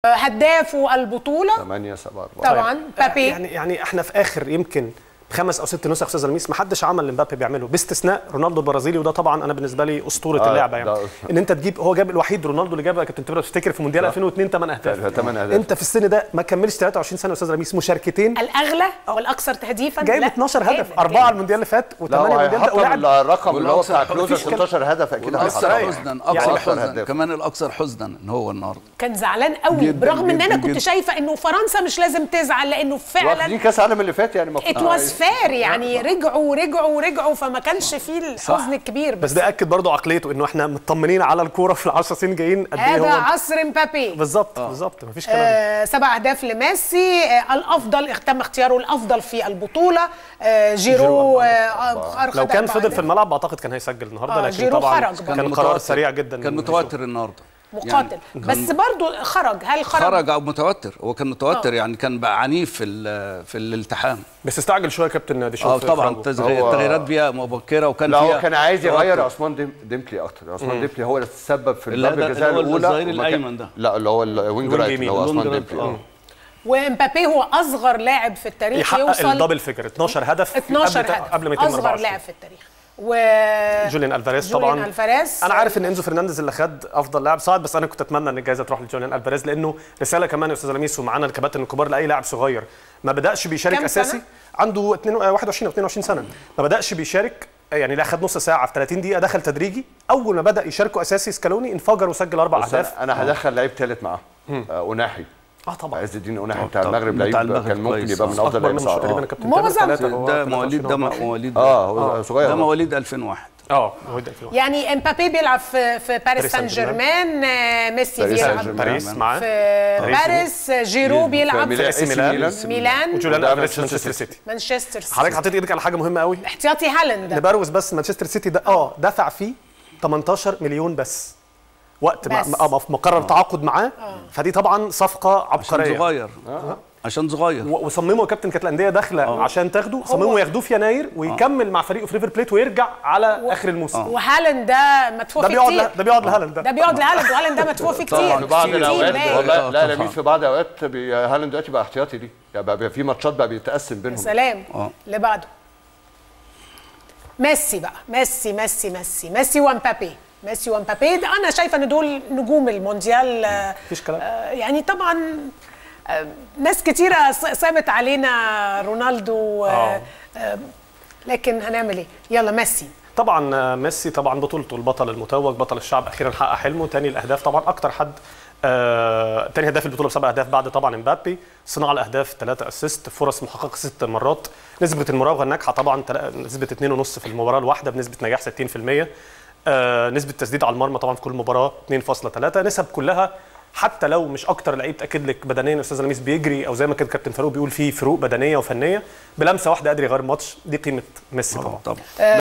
هدافوا البطوله 8 7 4 طبعا بابي يعني يعني احنا في اخر يمكن خمس او ست نسخ استاذ لميس ما حدش عمل اللي مبابي بيعمله باستثناء رونالدو البرازيلي وده طبعا انا بالنسبه لي اسطوره آه، اللعبه يعني ده- ان انت تجيب هو جاب الوحيد رونالدو اللي جاب كابتن تبرا تفتكر في مونديال 2002 8 اهداف 8 اهداف انت في السن ده ما كملش 23 سنه يا استاذ لميس مشاركتين الاغلى والاكثر تهديفا جايب لا، 12 هدف جامد، اربعه جامد. المونديال اللي فات لا و8 المونديال ده وهيحطم ولاعب الرقم اللي هو بتاع والأكثر كلوزر مفيش كلام. 16 هدف اكيد والاكثر هيحطمها. حزنا يعني اكثر أكثر حزنا هداف. كمان الاكثر حزنا ان هو النهارده كان زعلان قوي جداً، برغم ان انا جداً، كنت جداً. شايفه انه فرنسا مش لازم تزعل لانه واخدين فعلا كاس العالم اللي فات يعني المفروض ات واز فير يعني رجعوا ورجعوا ورجعوا فما كانش فيه الحزن الكبير بس ده اكد برضه عقليته انه احنا مطمنين على الكوره في ال 10 سنين جايين قد ايه هذا هو عصر مبابي بالظبط بالظبط مفيش كلام آه سبع اهداف لميسي آه الافضل تم اختياره الافضل في البطوله آه جيرو جيرو آه آه، لو خد كان أربع فضل في أهداف. الملعب اعتقد كان هيسجل النهارده آه، لكن جيرو طبعا خرج بقى. كان قرار سريع جدا كان من متوتر النهارده مقاتل يعني بس برضو خرج هل خرج, خرج او متوتر هو كان متوتر آه. يعني كان بقى عنيف في ال- في الالتحام بس استعجل شويه كابتن ديشوف اه طبعا إخراجه. تغيير- هو- تغييرات بيها مبكره وكان لا فيها هو كان عايز توتر. يغير عثمان ديم- ديمبلي اكتر عثمان ديمبلي هو اللي تسبب في اللي ضربه ده- الجزاء اللي هو الاولى الظهير وما كان- الأيمن ده. لا اللي هو الوينج الوينج رايت يمين. اللي هو عثمان الوينج ديمبلي رايت، آه. ومبابي هو اصغر لاعب في التاريخ يحقق يوصل الدبل فيجر 12 هدف 12 قبل هدف قبل اصغر 224 لاعب في التاريخ و جوليان الفاريز جوليان طبعا الفاريز انا عارف ان انزو فرنانديز اللي خد افضل لاعب صاعد بس انا كنت اتمنى ان الجائزه تروح لجوليان الفاريز لانه رساله كمان يا استاذ لميس ومعانا الكباتن الكبار لاي لاعب صغير ما بداش بيشارك كام اساسي سنة؟ عنده 2 21 او 22 سنه ما بداش بيشارك يعني لا خد نص ساعه في 30 دقيقه دخل تدريجي اول ما بدا يشاركوا اساسي سكالوني انفجر وسجل اربع بس اهداف انا انا هدخل لعيب ثالث معاه آه، اناحي اه طبعا عز الدين اناحي آه، بتاع طبعاً. المغرب بتاع لعيب المغرب كان ممكن كويس. يبقى من افضل اكبر لعيبه منه صاعدة. تقريبا كابتن معظم- تامر ثلاثة هو ده 23 مواليد ده أو 24. مواليد اه هو صغير ده هو. مواليد 2001 اه مواليد 2001 يعني امبابي بيلعب في في باريس باريس سان سان جيرمان آه، ميسي باريس سان بيلعب جيرمان. باريس معاه في باريس جيرو بيلعب ميلان- في إي سي ميلان. ميلان وجوليان وده الفاريز في مانشستر مانشستر سيتي. سيتي مانشستر سيتي حضرتك حطيت ايدك على حاجه مهمه قوي احتياطي هالاند نبروز بس مانشستر سيتي ده اه دفع فيه 18 مليون بس وقت ما بس. اه ما مقرر تعاقد معاه فدي طبعا صفقه عشان عبقريه صغير عشان صغير و- وصمموا يا كابتن كانت الانديه داخله عشان تاخده صمموا ياخدوه في يناير ويكمل مع فريقه في ريفر بليت ويرجع على اخر الموسم وهالاند ده مدفوع ده فيه بيقعد كتير له- ده بيقعد لهالاند ده ده بيقعد لهالاند وهالاند ده مدفوع فيه طبعاً. كتير في بعض كتير الاوقات باين. والله آه، لا طبعاً. لميس في بعض الاوقات بي- هالاند دلوقتي بقى احتياطي دي يعني بقى في ماتشات بقى بيتقسم بينهم سلام آه. اللي بعده ميسي بقى ميسي ميسي ميسي ميسي ومبابي ميسي ومبابي ده انا شايفه ان دول نجوم المونديال آه، مفيش كلام. آه، يعني طبعا آه، ناس كتيره ص- صابت علينا رونالدو آه، آه. آه، لكن هنعمل ايه يلا ميسي طبعا آه، ميسي طبعا بطولته البطل المتوج بطل الشعب اخيرا حقق حلمه تاني الاهداف طبعا اكتر حد آه تاني هداف البطوله بسبع اهداف بعد طبعا امبابي صناعه الاهداف ثلاثه اسيست فرص محققه ست مرات نسبه المراوغه الناجحه طبعا تلا- نسبه 2.5 في المباراه الواحده بنسبه نجاح 60% آه نسبه تسديد على المرمى طبعا في كل مباراه 2.3 نسب كلها حتى لو مش اكتر لعيب تاكد لك بدنيا استاذ لميس بيجري او زي ما كان كابتن فاروق بيقول فيه فروق بدنيه وفنيه بلمسه واحده قادر يغير الماتش دي قيمه ميسي طبعا طبعا